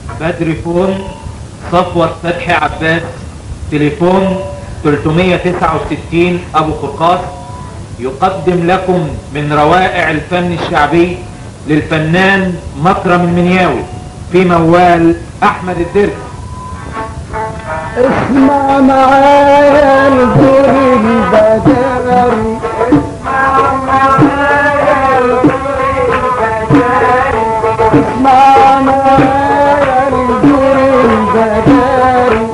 بدر فون صفوة فتحي عباس تليفون 369 ابو قرقاس يقدم لكم من روائع الفن الشعبي للفنان مكرم المنياوي في موال احمد الدرس اسمع معايا الدور البداري اسمع معايا الدور البداري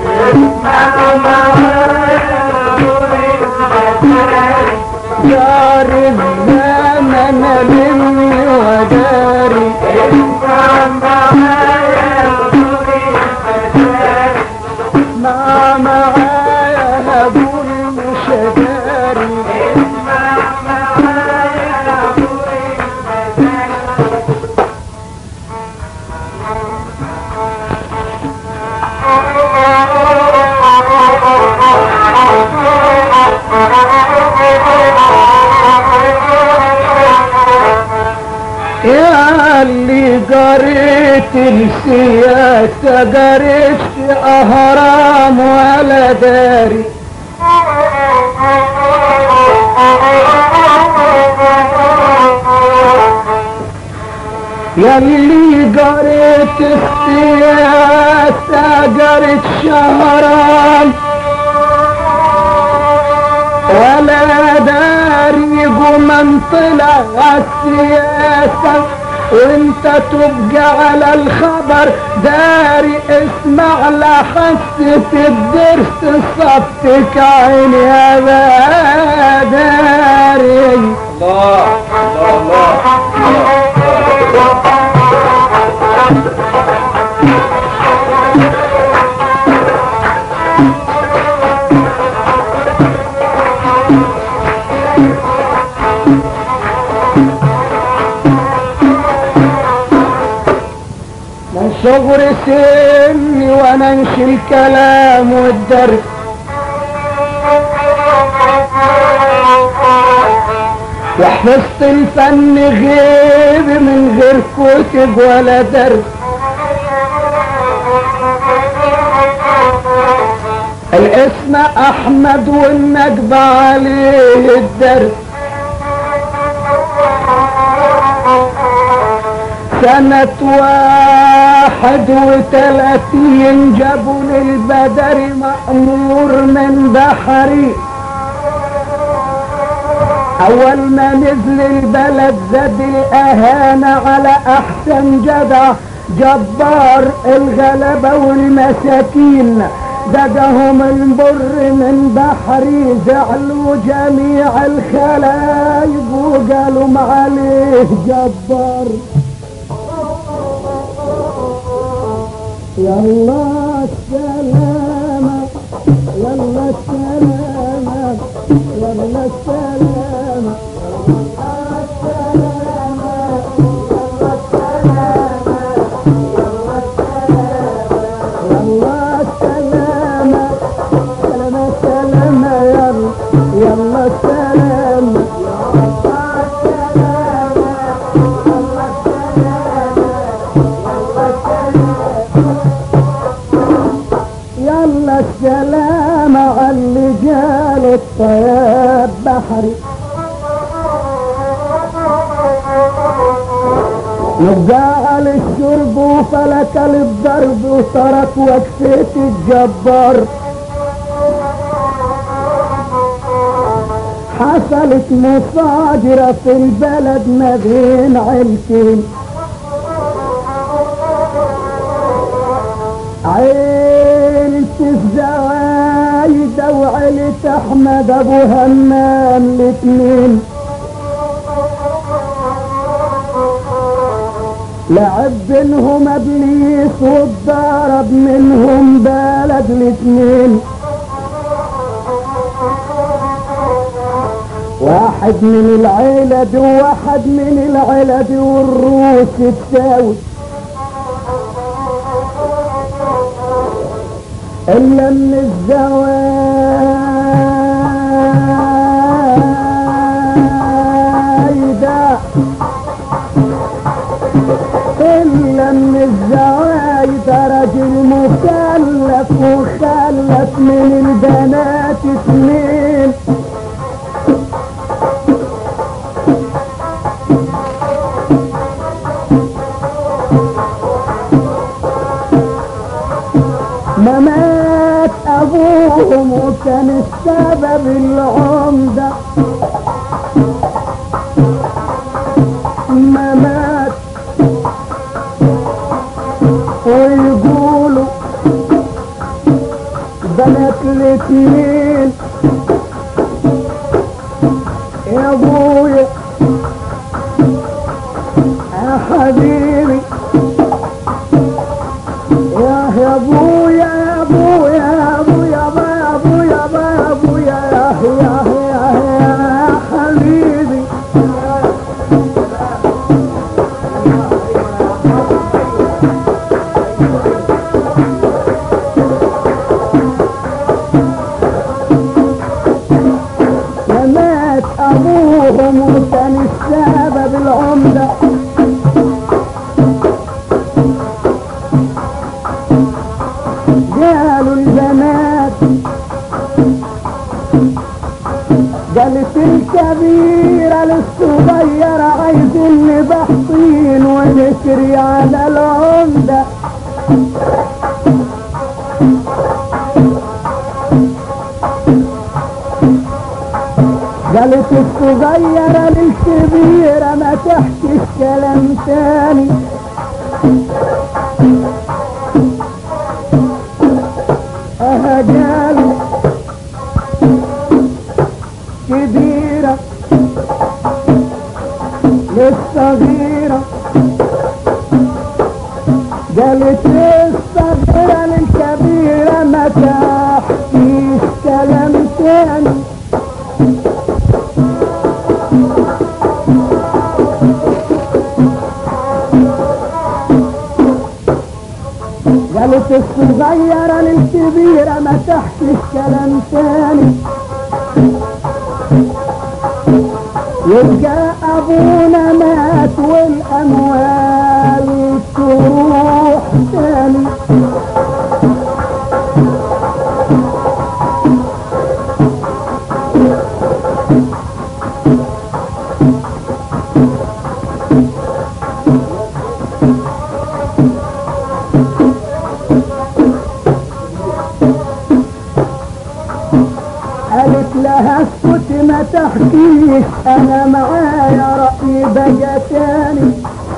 دار الزمن مني وداري اسمع معايا ابو المشداري يا اللي قريت السياسة قريت أهرام ولا داري يا اللي قريت السياسة قريت شهرام ولا داري من طلع السياسة وانت تبقى على الخبر داري اسمع لحسة الدرس صفتك عين يا داري الله الله الله من صغر سني وانا انشي الكلام والدرس وحفظت الفن غيب من غير كتب ولا درس الاسم احمد والنجبة عليه الدرس سنة واحد وثلاثين جابوا للبدر مأمور من بحري أول ما نزل البلد زاد الأهانة على أحسن جدع جبار الغلبة والمساكين دقهم البر من بحري زعلوا جميع الخلايق وقالوا عليه جبار يلا السلامة يلا السلامة يلا السلامة يلا السلامة سلامة سلامة يلا يلا السلامة يلا السلامة على اللي جال الطياب بحري نجعل الشرب وفلك للضرب وترك وكفة الجبار حصلت مصاجرة في البلد ما بين عيلتين عيلة الزوايدة وعيلة أحمد أبو همام الاتنين لعب بينهم ابليس واتضرب منهم بلد الاتنين واحد من العيلة دي وواحد من العيلة دي والروس التاوي إلا من الزوايدة إلا من الزوايد ده راجل مكلف وخلف من البنات اتنين ما مات ابوهم وكان السبب العمدة ما مات ويقولوا بنات الاتنين يا ابويا يا حبيبي يا يا ابويا يا ابويا يا ابويا يا ابويا يا ابويا يا يا يا يا حبيبي يا مات ابوهم وكان السبب العمده قالوا البنات قالت الكبيرة للصغيرة عايزين نبحطين ونسري على العمدة قالت الصغيرة للكبيرة ما تحكيش كلام تاني أهجال كبيرة للصغيرة قالت الصغيرة للكبيرة ما تحكيش كلام تاني قالت الصغيرة للكبيرة ما تحكيش كلام تاني يبقى ابونا مات والاموال تروح تاني قالت لها اسكت ما تحكيش انا معايا رأي بقى تاني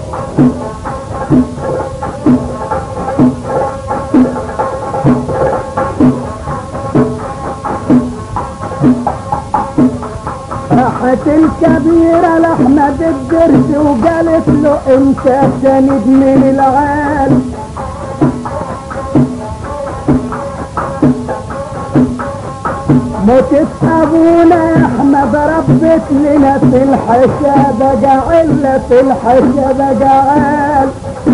راحت الكبيرة لأحمد الدرس وقالت له انت سند من العالم موتت ابونا يا احمد ربت لنا في الحساب جعل في الحساب جعل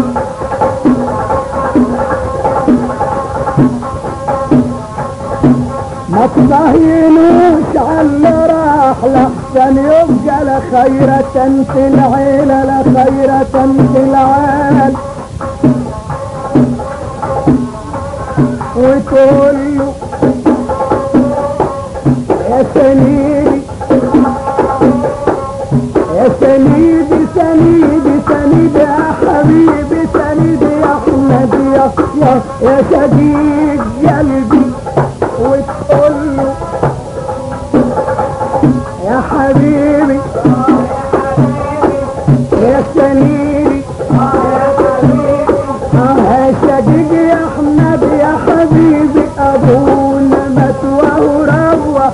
ما تطهينوش على اللي راح لحسن يبقى لخيرة في العيلة لخيرة في العال وتقول له يا سنيدي يا سنيدي سنيدي سنيدي يا حبيبي سنيدي يا احمد يا يا يا صديق قلبي وتقول له يا حبيبي يا سنيدي آه يا صديق يا احمد يا حبيبي ابونا مات وهو روح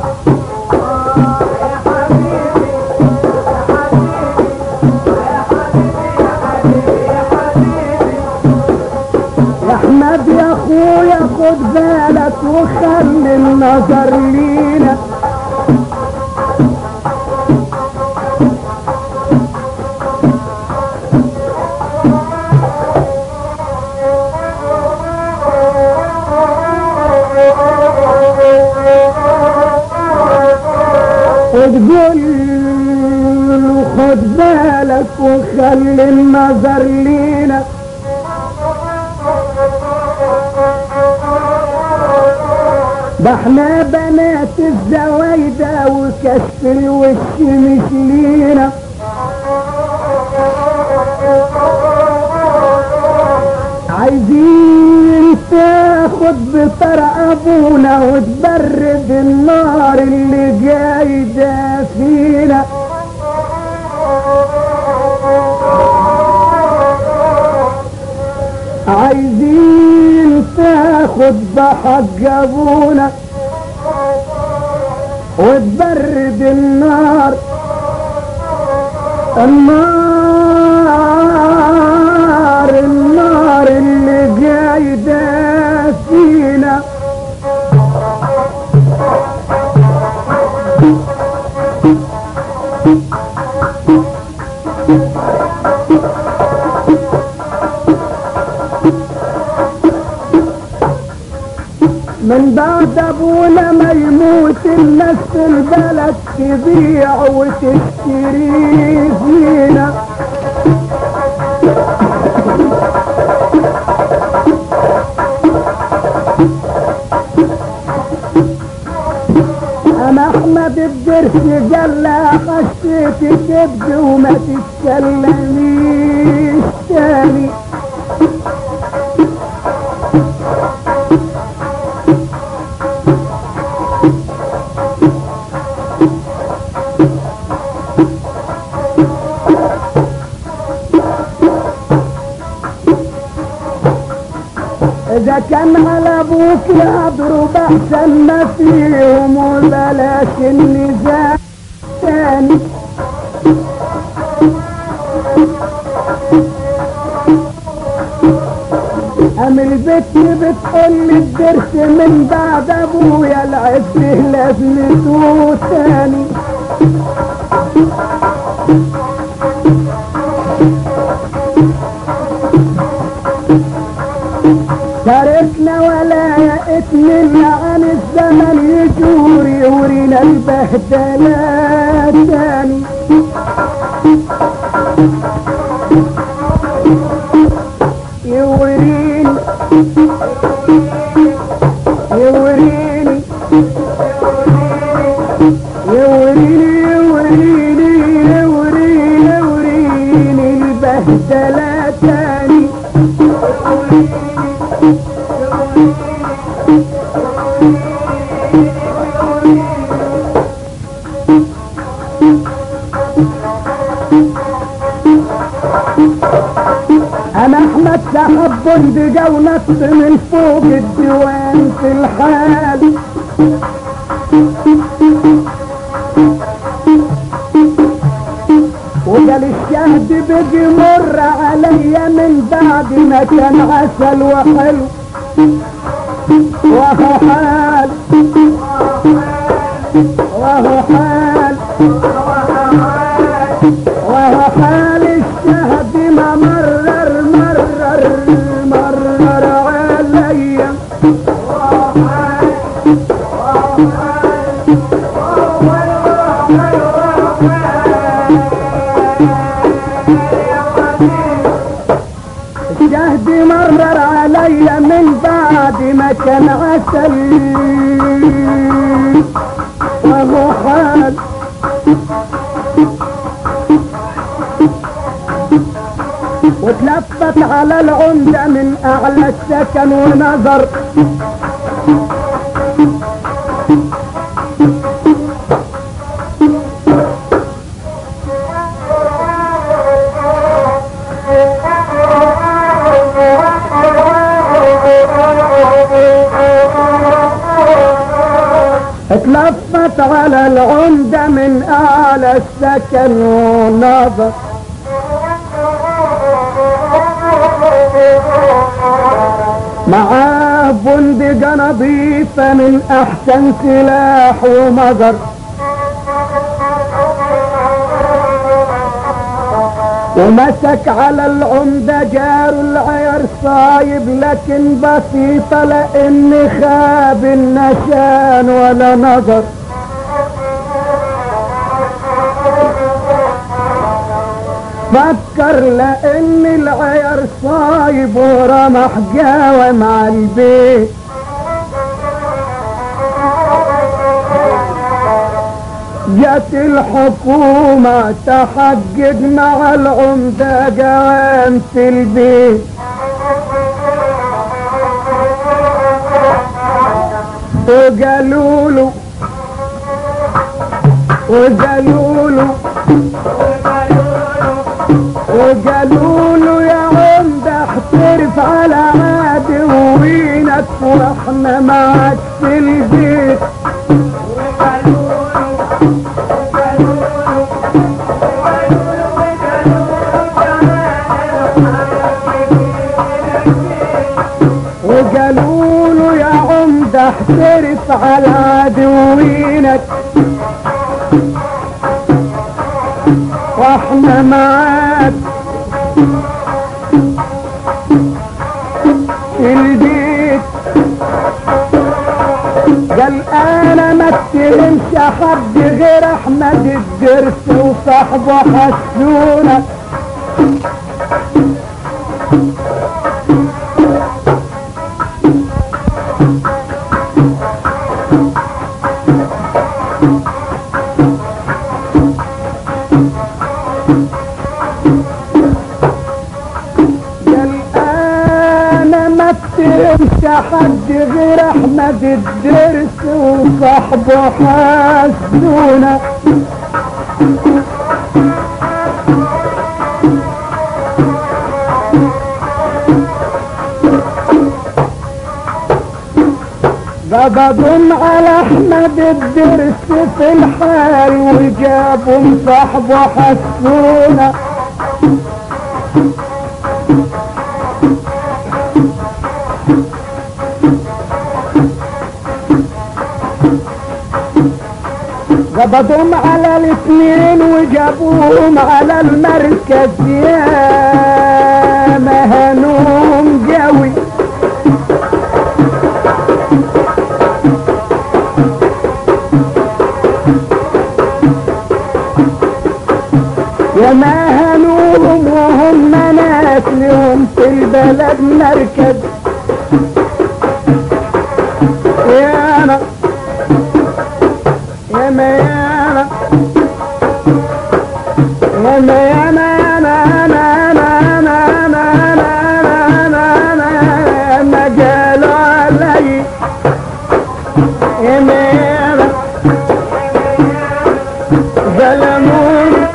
يا احمد يا اخويا خد بالك وخلي النظر لينا وتقول له خد بالك وخلي النظر لينا ده احنا بنات الزوايدة وكشف الوش مش لينا عايزين تاخد بطرق ابونا وتبرد النار اللي جايدة فينا عايزين تاخد بحق ابونا وتبرد النار النار النار اللي جايدة فينا من بعد ابونا ما يموت الناس في البلد تبيع وتشتري فينا انا احمد الدرس قال لا خشيت تبكي وما تتكلميش تاني اذا كان على ابوك يضرب احسن ما فيهم وبلاش النزاع تاني ام البت بتقول لي الدرس من بعد ابويا العز لازمته تاني تاركنا ولا يأتمنا عن الزمن يجور يورينا البهدلات تاني يوريني يوريني يوريني يوريني يوريني يوريني البهدلات تاني انا احمد سحب بندقة ونط من فوق الديوان في الحال وقال الشهد بقي مر عليا من بعد ما كان عسل وحلو وهو حال وهو حال وهو حال الشهد ما مرر مرر مرر عليا الشهد مرر عليا من بعد ما كان عسل وهو حال وتلفت على العمدة من أعلى السكن ونظر اتلفت على العمدة من أعلى السكن ونظر معاه بندقة نظيفة من أحسن سلاح ومجر ومسك على العمدة جار العير صايب لكن بسيطة لأن خاب النشان ولا نظر فكر لأن العير صايب ورمح جاوة مع البيت جت الحكومة تحقق مع العمدة قام في البيت وقالوا له وقالوا له وقالوا له يا عمدة احترف على عدوينك واحنا معك في البيت وقالوا له يا عمدة احترف على عدوينك واحنا معاك في البيت قال انا ما اتهمش حد غير احمد الدرس وصاحبه حسونه قال انا ما اتهمش حد غير احمد الدرس وصاحبه حسونه قبضهم على احمد الدرس في الحال وجابوا صاحبه حسونه قبضهم على الاثنين وجابوهم على المركز يا مهنوم قوي يا مهنوم وهم ناس لهم في البلد مركز يا أنا يا ما يا أنا يا ما يا ما يا ما أنا أنا أنا أنا أنا أنا أنا أنا ما قالوا علي يا ما يا أنا ظلموني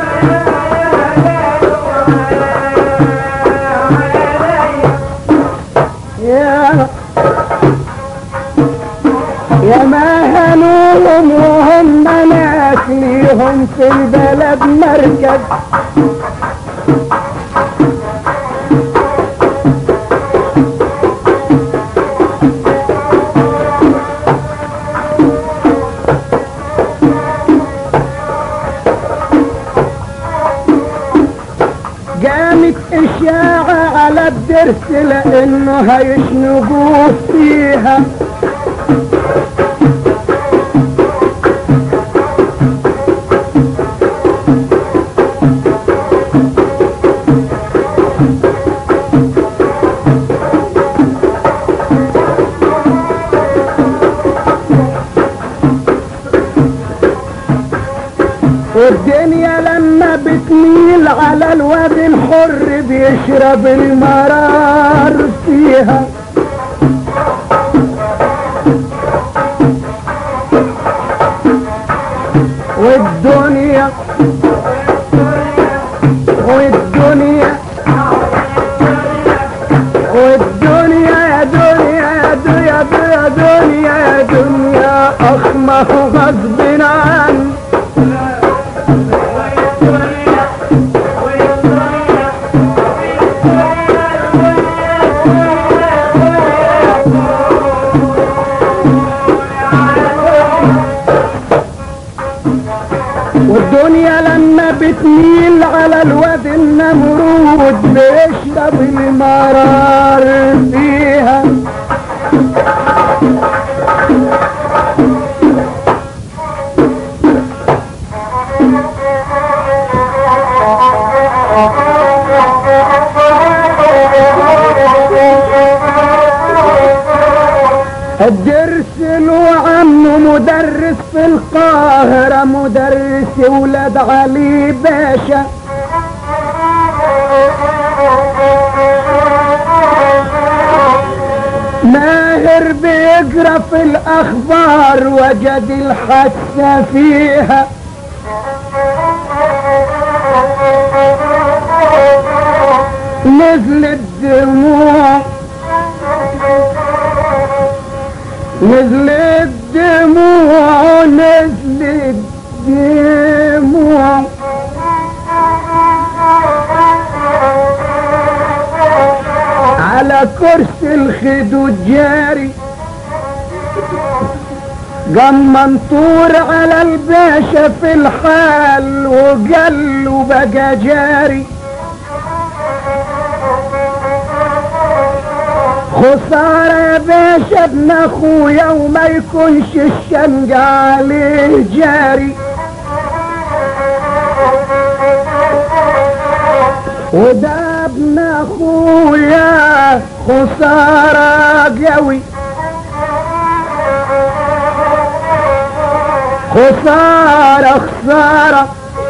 يا يا ما هنوهم وهم ناس ليهم في البلد مركز قامت إشاعة على الدرس لأنه هيشنقوه فيها والدنيا لما بتميل على الواد الحر بيشرب المرار فيها والدنيا والدنيا والدنيا يا دنيا يا دنيا يا دنيا يا دنيا أخمه غصب عني والدنيا لما بتميل على الواد النمرود بيشرب المرار فيها الدرس له عم مدرس في القاهرة مدرس ولاد علي باشا ماهر بيقرا في الاخبار وجد الحادثة فيها نزلت دموع نزلت دموع نزلت دموع على كرسي الخدود جاري قام منطور على الباشا في الحال وقال له بقى جاري خسارة يا باشا ابن اخويا وما يكونش الشنق عليه جاري وده ابن اخويا خسارة قوي خسارة خسارة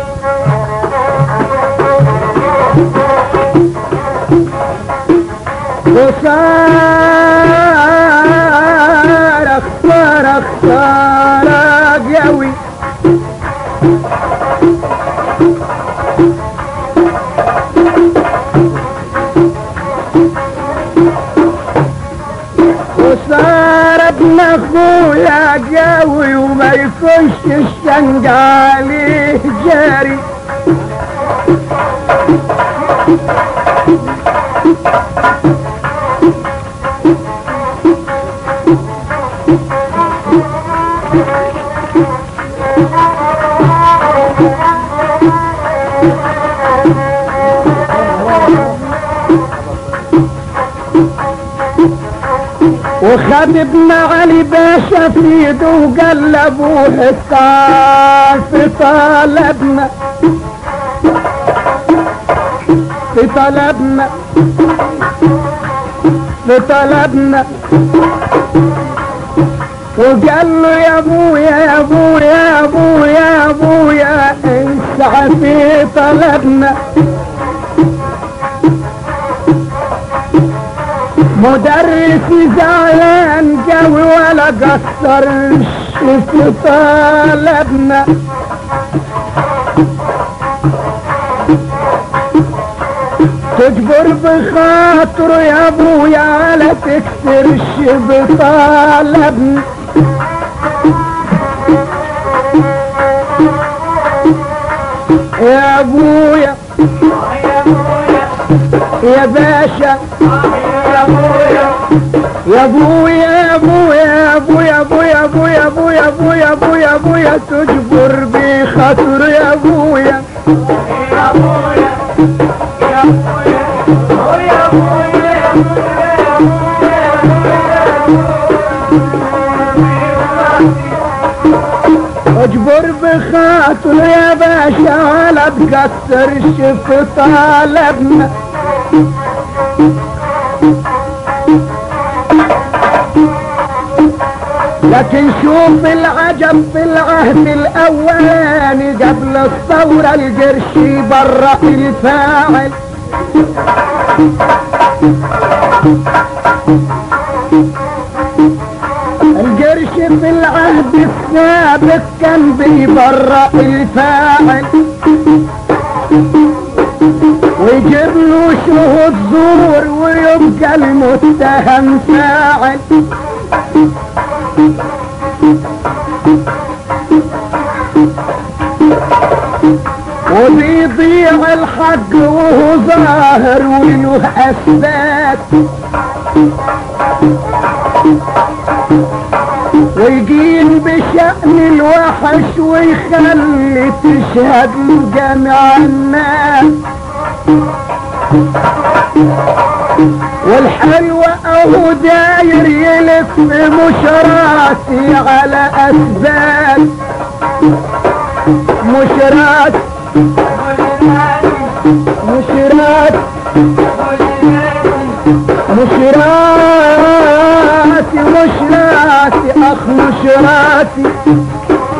خسارة خسارة خسارة قوي وصار ابن اخويا قوي وما يكونش الشنق عليه جاري وخد ابن علي باشا في ايده وقال لابوه الطال في طلبنا في طلبنا في طلبنا وقال له يا ابويا يا ابويا يا ابويا يا ابويا انسعى في طلبنا مدرس زعلان قوي ولا قصرش في طلبنا تجبر بخاطره يا ابويا على تكسرش بطلبنا يا ابويا يا باشا يا ابويا يا ابويا يا ابويا يا ابويا يا ابويا يا ابويا يا ابويا يا ابويا يا ابويا تجبر بخاطر يا ابويا يا ابويا يا ابويا يا ابويا اجبر بخاطر يا باشا ولا تكسرش في طلبنا لكن شوف العجب في العهد الاولاني قبل الثورة القرشي برا الفاعل القرش في العهد السابق كان بيبرأ الفاعل ويجيب له شهود زور ويبقى المتهم فاعل وبيضيع الحق وهو ظاهر وله اثبات ويقيم بشأن الوحش ويخلي تشهد جميع الناس والحلوة اهو داير يلف مش راسي على اسباب مش راسي مش راسي مش راسي مش راسي اخ مش راسي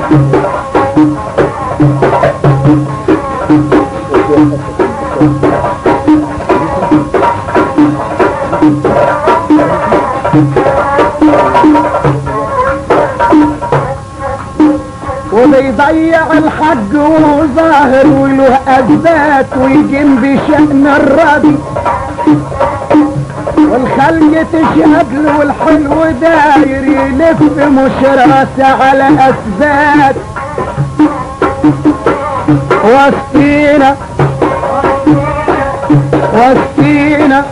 وبيضيع الحق وظاهر وله اثبات ويجم بشأن الرضي والخلق تشهد له والحلو داير يلف مش راسه على اثبات وسطينا وسطينا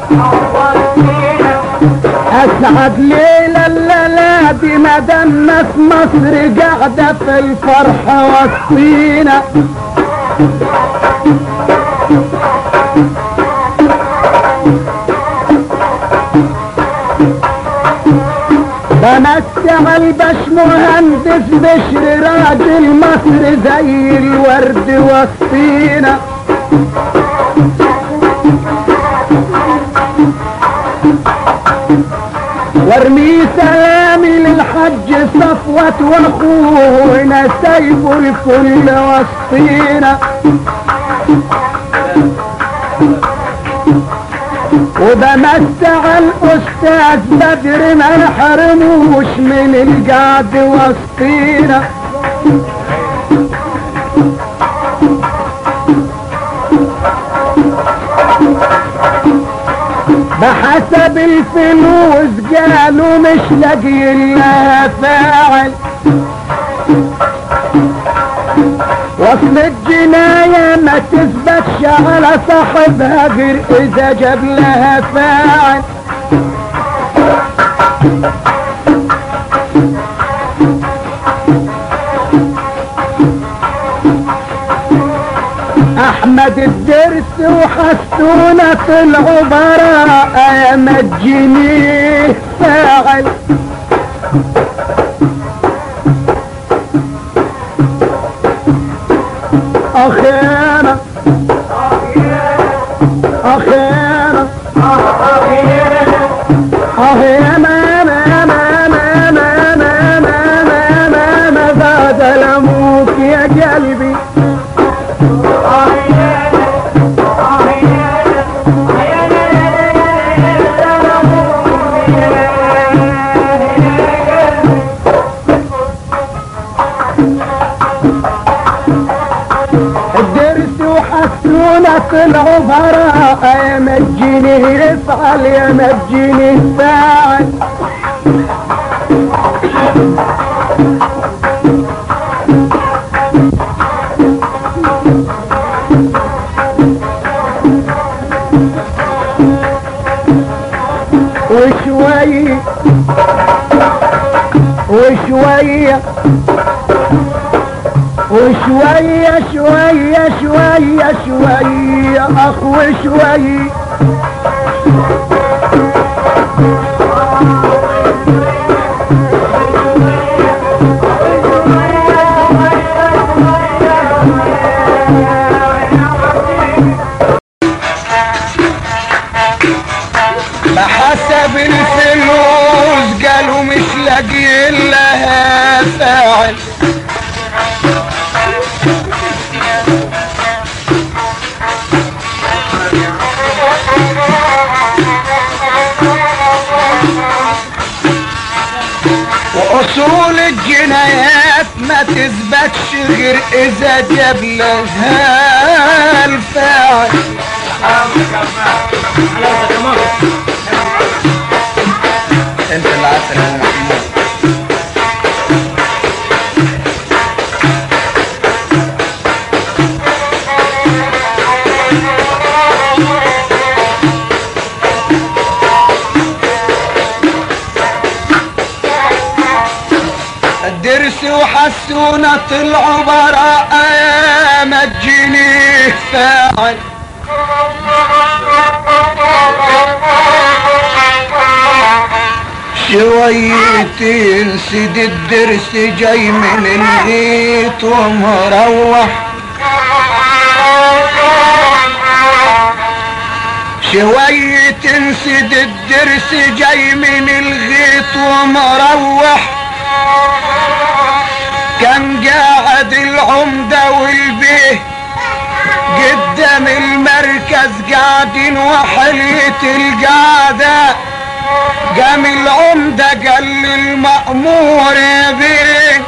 اسعد ليلة الليلة دي مدام ناس مصر قاعدة في الفرحة وسطينا بمسع البش مهندس بشر راجل مصر زي الورد وسطينا وارمي سلامي للحج صفوة واخوه نسيب الكل وسطينا وبمسع الاستاذ بدر ما يحرموش من القعد وسطينا بحسب الفلوس قالوا مش لاقي لها فاعل وصل الجناية ما تثبتش على صاحبها غير اذا جاب لها فاعل احمد الدرس وحسونة طلعوا براء يا مجنيه فاعل اخيرا اخيرا اخيرا ما ما ما ما ما ما ما ما ما ما زاد لموك يا قلبي الدرس وحسونا طلعوا براء يا مجيني افعل يا مجيني فاعل وشوي وشوية وشوية شوية شوية شوية أخو شوي بحسب الفلوس قالوا مش لاقيين لها فاعل واصول الجنايات ما تثبتش غير اذا جاب لها الفاعل انت اللي عسل يا محمود الدرس وحسونا طلعوا براء يا مجني فاعل شويتين سيد الدرس جاي من البيت ومروح شوية سيد الدرس جاي من الغيط ومروح كان قاعد العمدة والبيه قدام المركز قاعدين وحلية القعدة قام العمدة المأمور يا بيه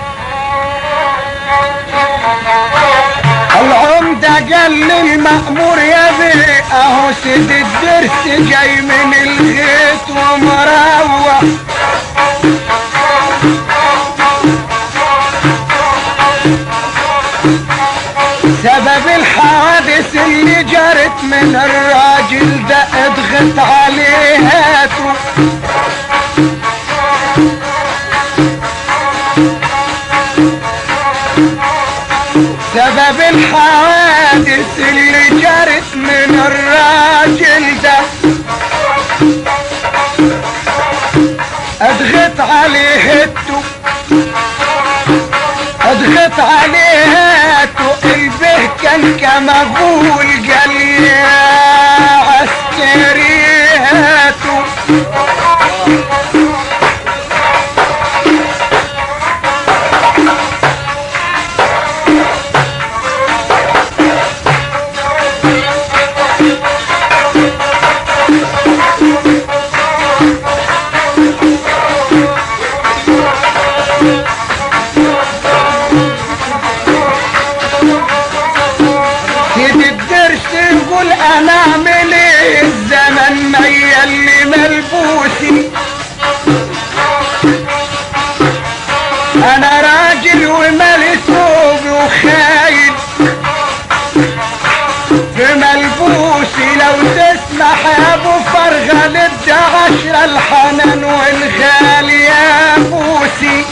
العمدة قال للمأمور يا بيه اهو سيد الدرس جاي من الغيط ومروح سبب الحوادث اللي جرت من الراجل ده اضغط عليها سبب الحوادث اللي جرت من الراجل ده اضغط عليه التو اضغط عليها البه كان كمغول قال يا عسكريهاتو سيد الدرس يقول انا اعمل ايه الزمن ميل لي ملبوسي انا راجل ومالي ثوب وخايل في ملبوسي لو تسمح يا ابو فرغة لدى عشرة الحنان والغالي يا بوسي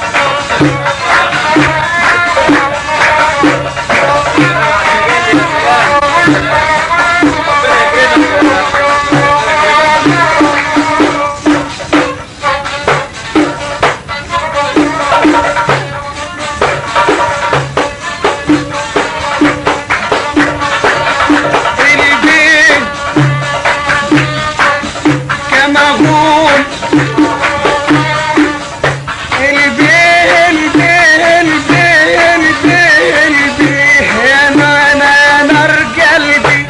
البيت كما هو البيه البيه البيه البيه البيه يا ما انا نار قلبي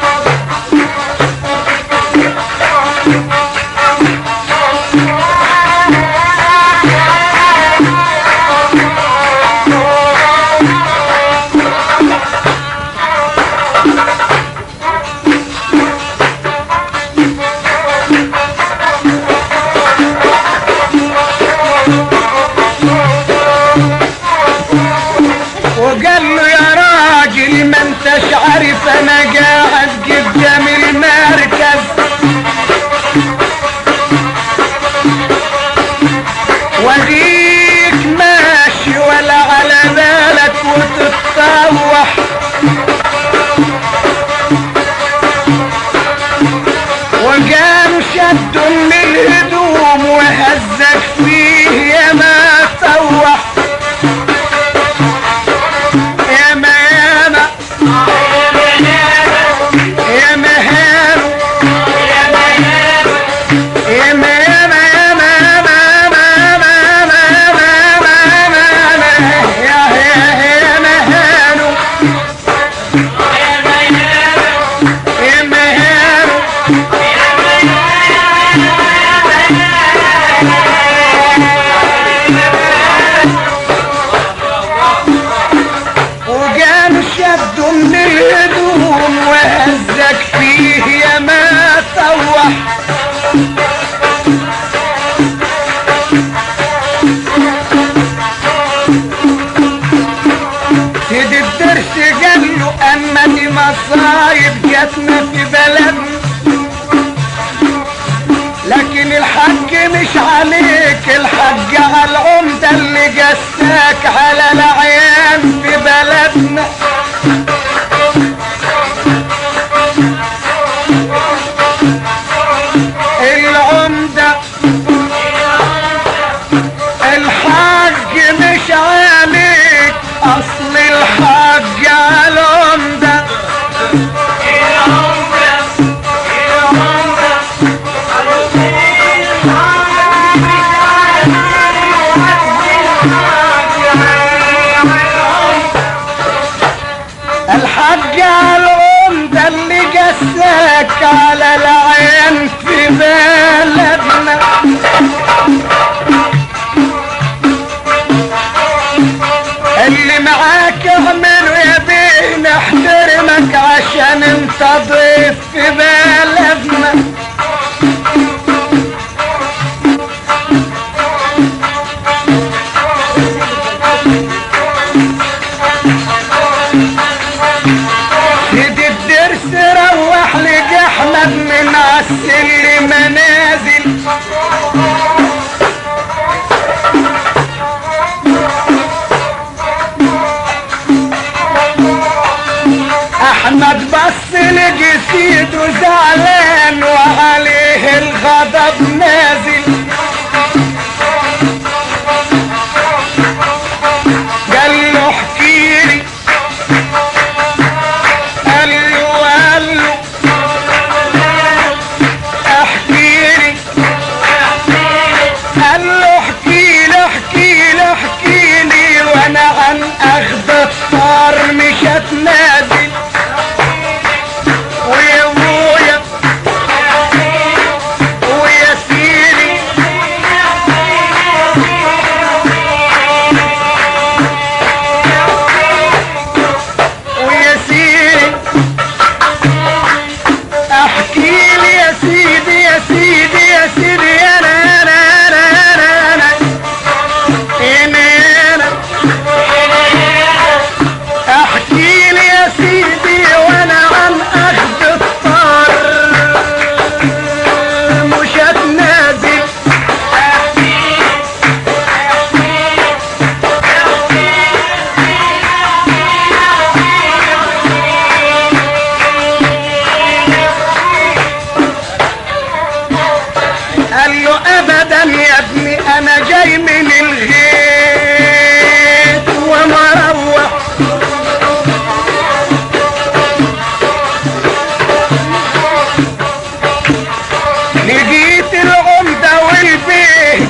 وقال له يا راجل ما انتش عارف انا قاعد قدام المركز وديك ماشي ولا على بالك وتتطوح وقام شدوا من الهدوم وهزك فيه يا ما طوح يا ما يا ما يا ما هانو يا ما يا ما يا ما يا ما يا ما يا ما يا ما يا ما يا ما يا يا يا ما هانو يا ما هانو وقام شدوا من الهدوم وهزك فيه يا ما طوح سيد الدرس قال له اما دي مصايب جاتنا في بلدنا لكن الحق مش عليك الحق على العمدة اللي جساك على العيان في بلدنا العمدة الحق مش عليك اصل الحق على العمدة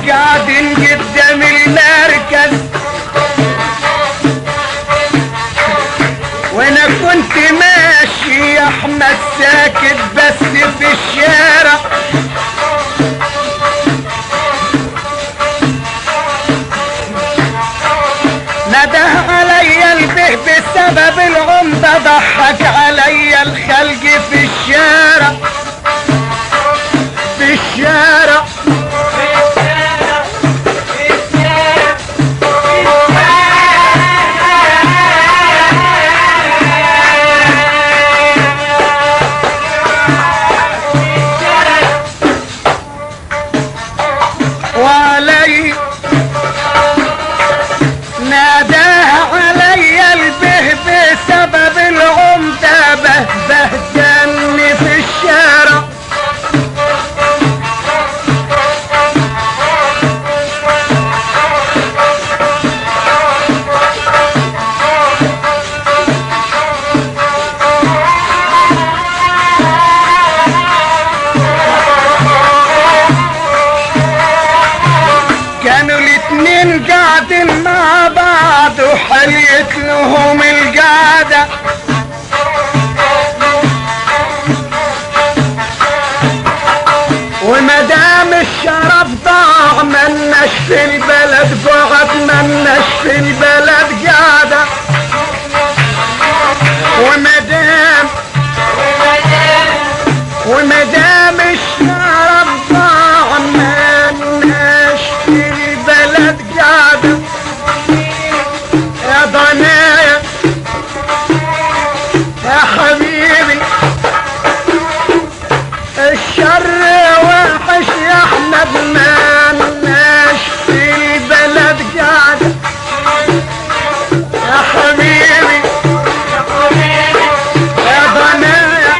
قاعدين قدام المركز وانا كنت ماشي يا احمد ساكت بس في الشارع نده عليا البه بسبب العمدة ضحك عليا الخلق في الشارع في الشارع وعلي ناداه علي البه بسبب العمدة بهدلني في الشارع كانوا الاتنين قاعدين مع بعض وحليت لهم القعدة وما دام الشرف ضاع مناش في البلد قعد مناش في البلد قعدة وما دام وما دام الشرف ضاع مناش في البلد قعدة يا ضنايا يا حبيبي الشر وحش يا احمد مناش في البلد قعدة يا حبيبي يا ضنايا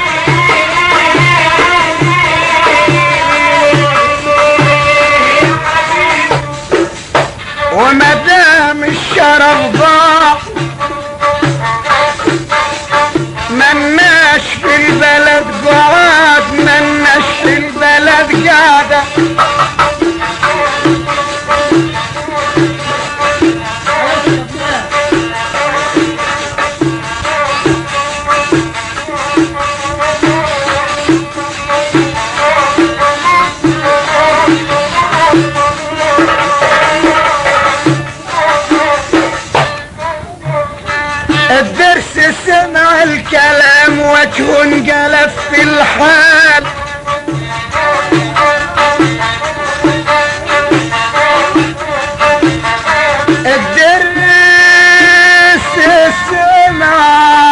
وما دام الشرف ضاع مناش في البلد قعاد مناش في البلد قعدة الدرس سمع الكلام وجه انقلب في الحال الدرس سمع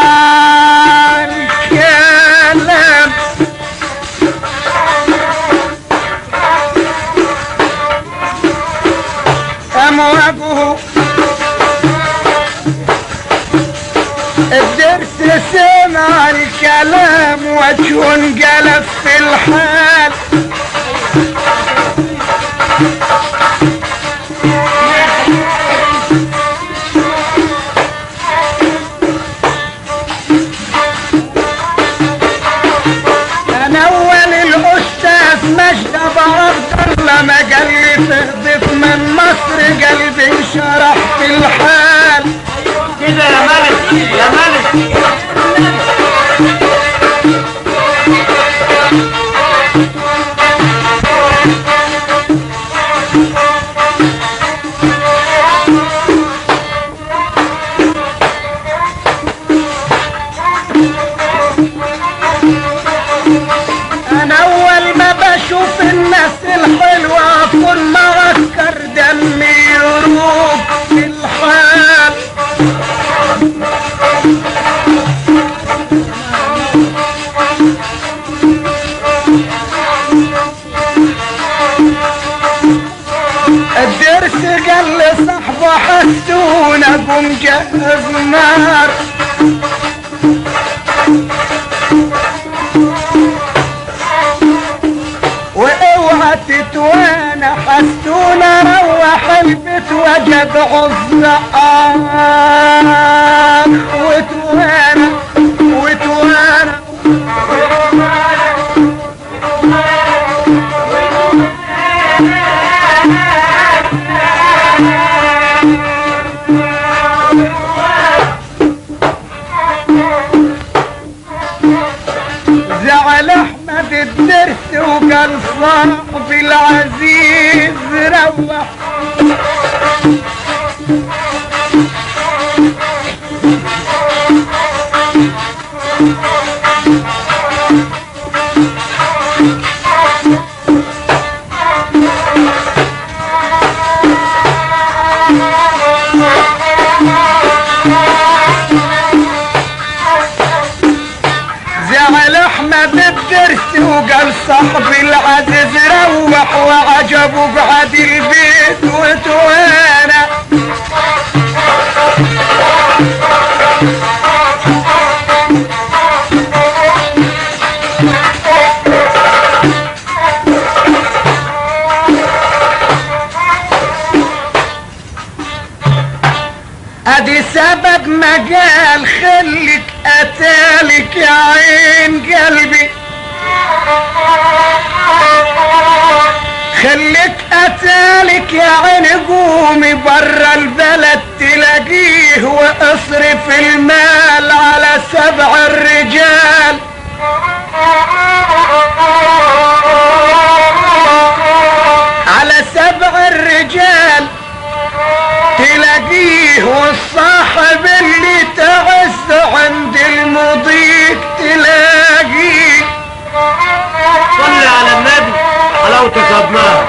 الكلام قام وجهه الدرس سمع الكلام وجه انقلب في الحال انا اول الاستاذ مجد ابو عبد الله ما قال لي تهدف من مصر قلبي انشرح في الحال كده يا ملك يا ملك انا اول ما بشوف الناس الحلوة اكون معسكر دمي يروق في الحال الدرس قال لصاحبه حسونا قوم جهز نار واوعى تتوانا حسونا روح البيت وجد عزقان وتوانا وتوانا زعل احمد الدرس وقال صاحبي العزيز روح وعجبه بعد البيت وتوانا ادي سبب ما قال خلك اتالك يا عين قلبي خليك اتالك يا عين قومي برا البلد تلاقيه واصرف المال على سبع الرجال على سبع الرجال تلاقيه والصاحب اللي تعز عند المضيق تلاقيه صلي على النبي حلاوة صدناها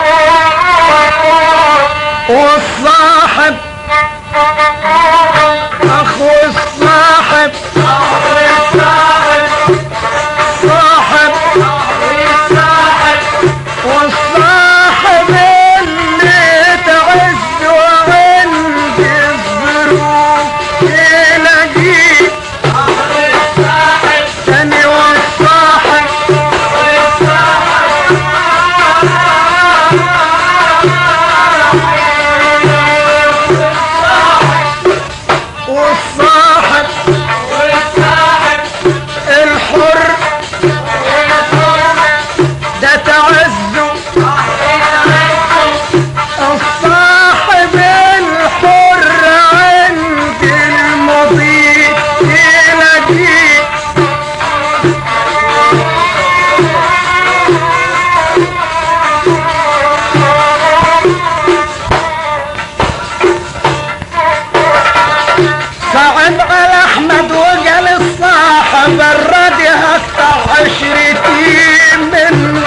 والصاحب اخو الصاحب صاحب والصاحب اللي تعز وعند الظروف تلاقيه تاني والصاحب والصاحب الحر ده تعزه الصاحب الحر عند المضيق تلاقيه صعب على احمد وقال الصاحب الردي هقطع عشرتي منه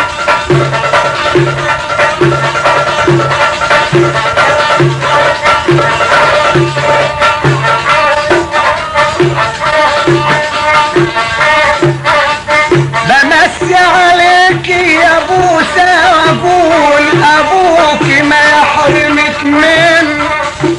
بمسي عليك يا بوسة واقول ابوك ما يحرمك منه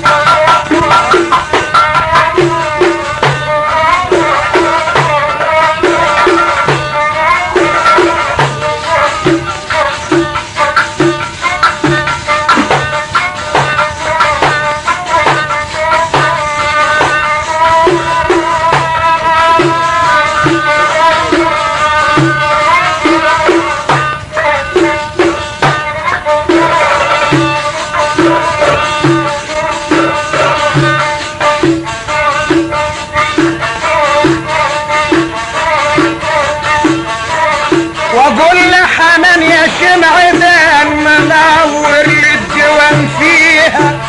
واقول لحنان يا شمع دان منور للديوان فيها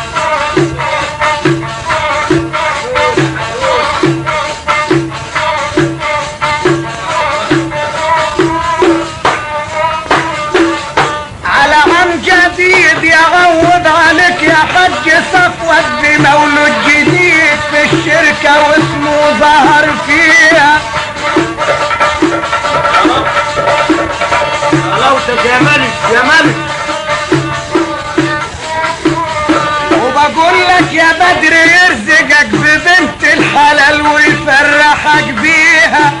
على عام جديد يعوض عليك يا حج صفوة بمولود جديد في الشركة واسمه ظهر فيها حلاوتك يا ملك يا ملك وبقول لك يا بدر يرزقك ببنت الحلال ويفرحك بيها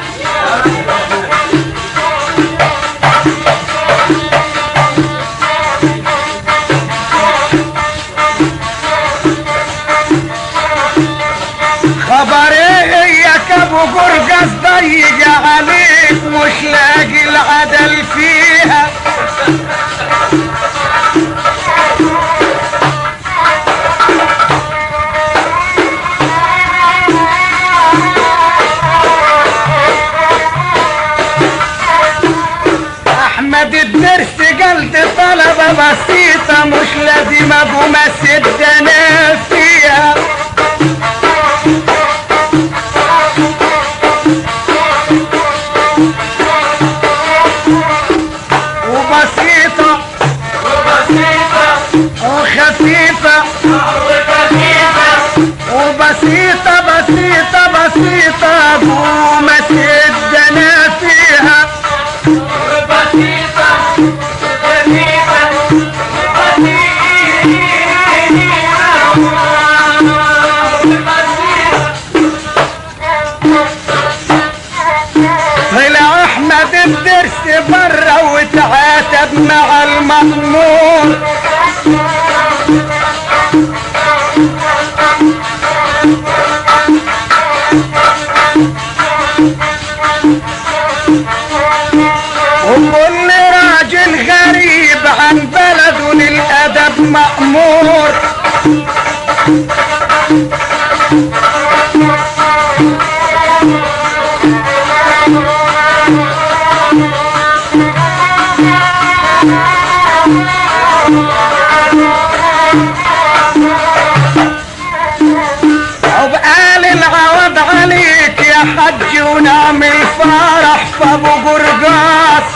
خبر ايه يا ابو قرقص ضيق عليك مش لاقي العدل فيها احمد الدرس قلت طلبة بسيطة مش لازم ابو مسيح بسيطة بسيطة بسيطة قومة الدنا فيها بسيطة جميلة طلع احمد الدرس برا وتعاتب مع المأمور وكل راجل غريب عن بلده للأدب مأمور وبقال العوض عليك يا حج ونعمل فرح فابو قرقاس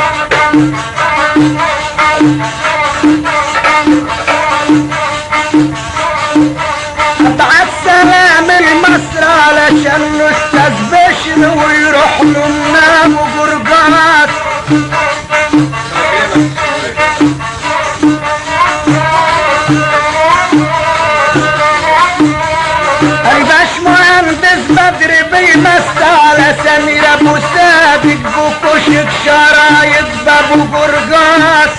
ابعت سلام المصر علشان الاستاذ بشر ويروح له النام وقرقاس الباش مهندس بدر بيمس على سمير ابو سابق بكشك شرايط بابو قرقاس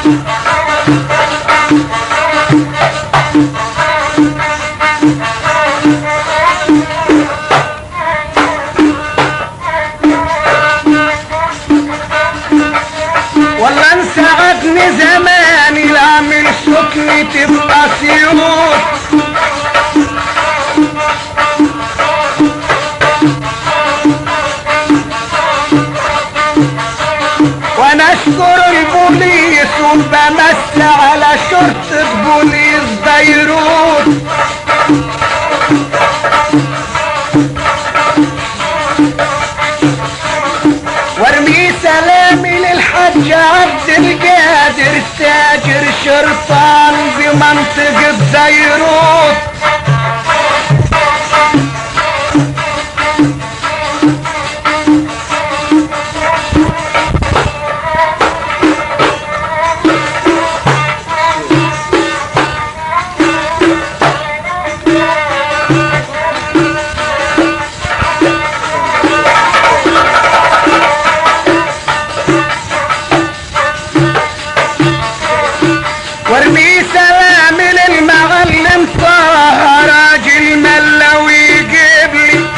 والله انسعدني زماني لاعمل سكني تبقى سيوط وانا اشكر البوليس وبمس على شرطة بوليس بيروت وارمي سلامي للحاج عبد القادر تاجر شرطان بمنطقة بيروت وارمي سلامي للمعلم طه راجل ملوي يجيب لي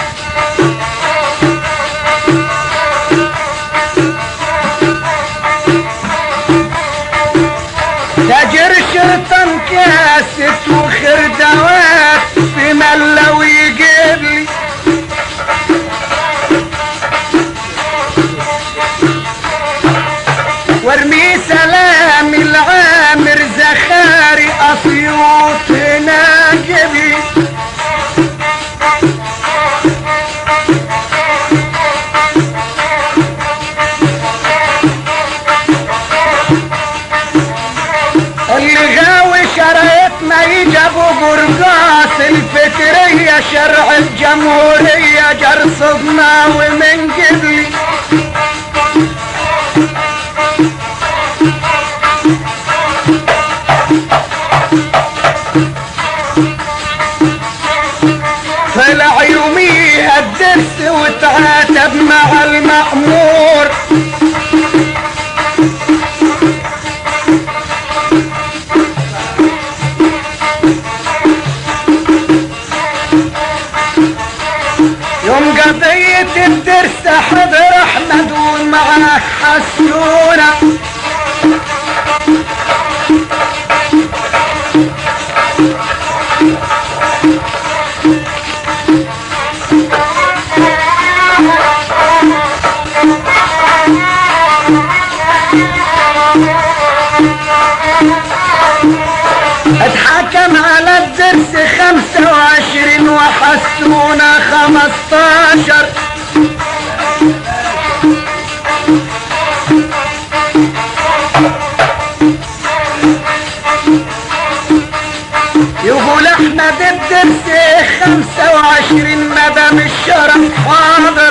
تاجر شرطان كاسة وخردوات في ملوي يجيب لي وارمي سلام العامر زخاري اسيوط ناجبي اللي غاوي شرايطنا يجابوا قرقاس الفكرية شرع الجمهورية جرصدنا ومن قبلي طلع يوميها الدرس وتعاتب مع المأمور يوم قضية الدرس حضر احمد ومعاه حسونة اتحكم على الدرس خمسة وعشرين وحسونا خمستاشر يقول احمد احمد الدرس خمسة وعشرين مدام الشرف حاضر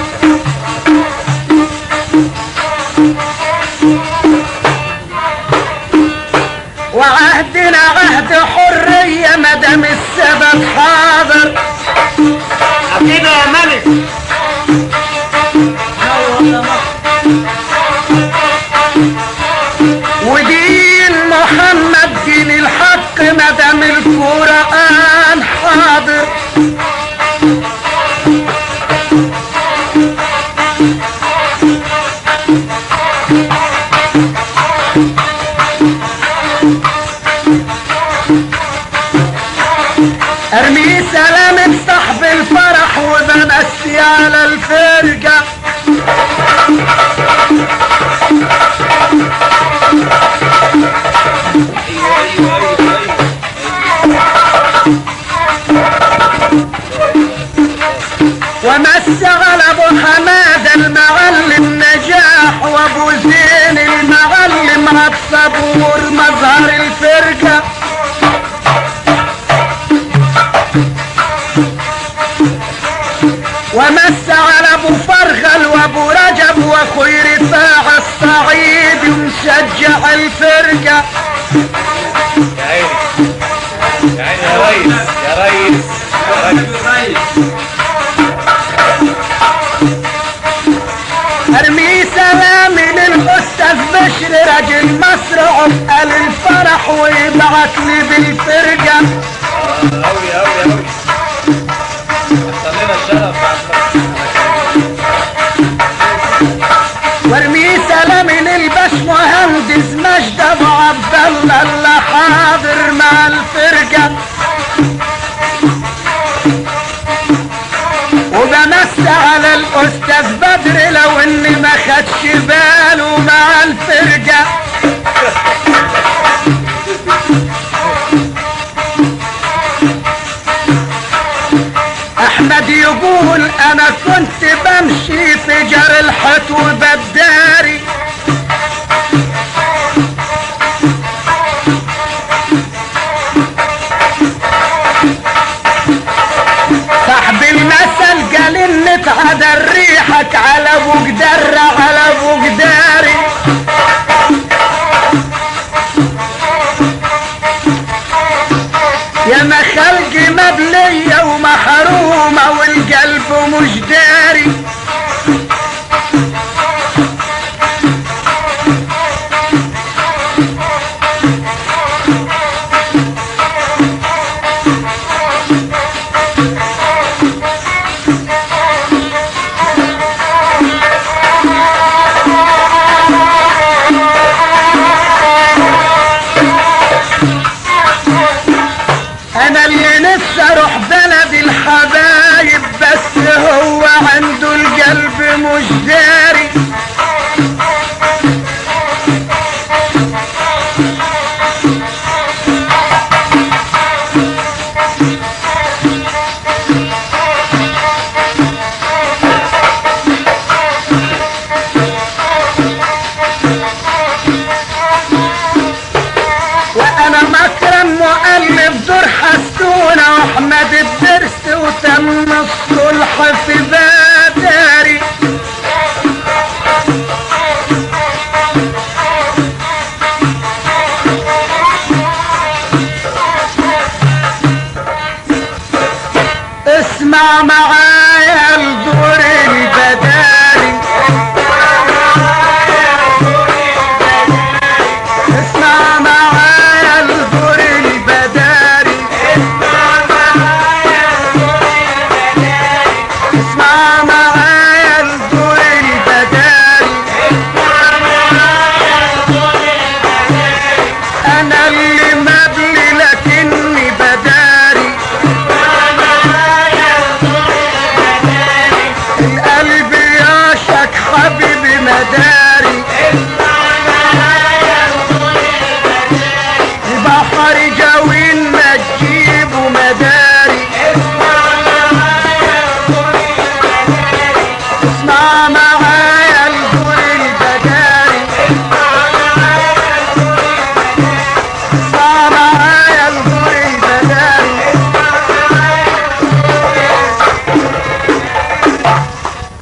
وعهدنا عهد حرية مدام السبب حاضر كده يا ملك ودين محمد دين الحق مدام القرآن حاضر ارمي سلامة صاحب الفرح وبمسي على الفرقة ومس على ابو حماد المعلم نجاح وابو زين المعلم عبد صبور مظهر الفرقه ومس على ابو فرغل وابو رجب واخوي رفاع الصعيد ومشجع الفرقه يا عيني يا عيني يا ريس يا ريس يا ريس ارمي سلامي للاستاذ بشر راجل مصر عقل الفرح ويبعت لي بالفرقه أوي أوي أوي حصل لنا الشرف وارمي سلامي للبش مهندس مجد ابو عبد الله اللي حاضر مع الفرقه وبمس على الاستاذ بدر لو اني ما خدش باله مع الفرقه احمد يقول انا كنت بمشي في جر الحط وبداري صاحب المثل قال ان تعدل ريحك على ابو قدر على ابو قداري يا ما خلقي مبلية ومحرومة والقلب مش داري انا اللي نفسي اروح بلد الحبايب بس هو عنده القلب مش داري وانا مكرم مؤلف دور حسونة واحمد الدرس وتم الصلح في بداري اسمع معاي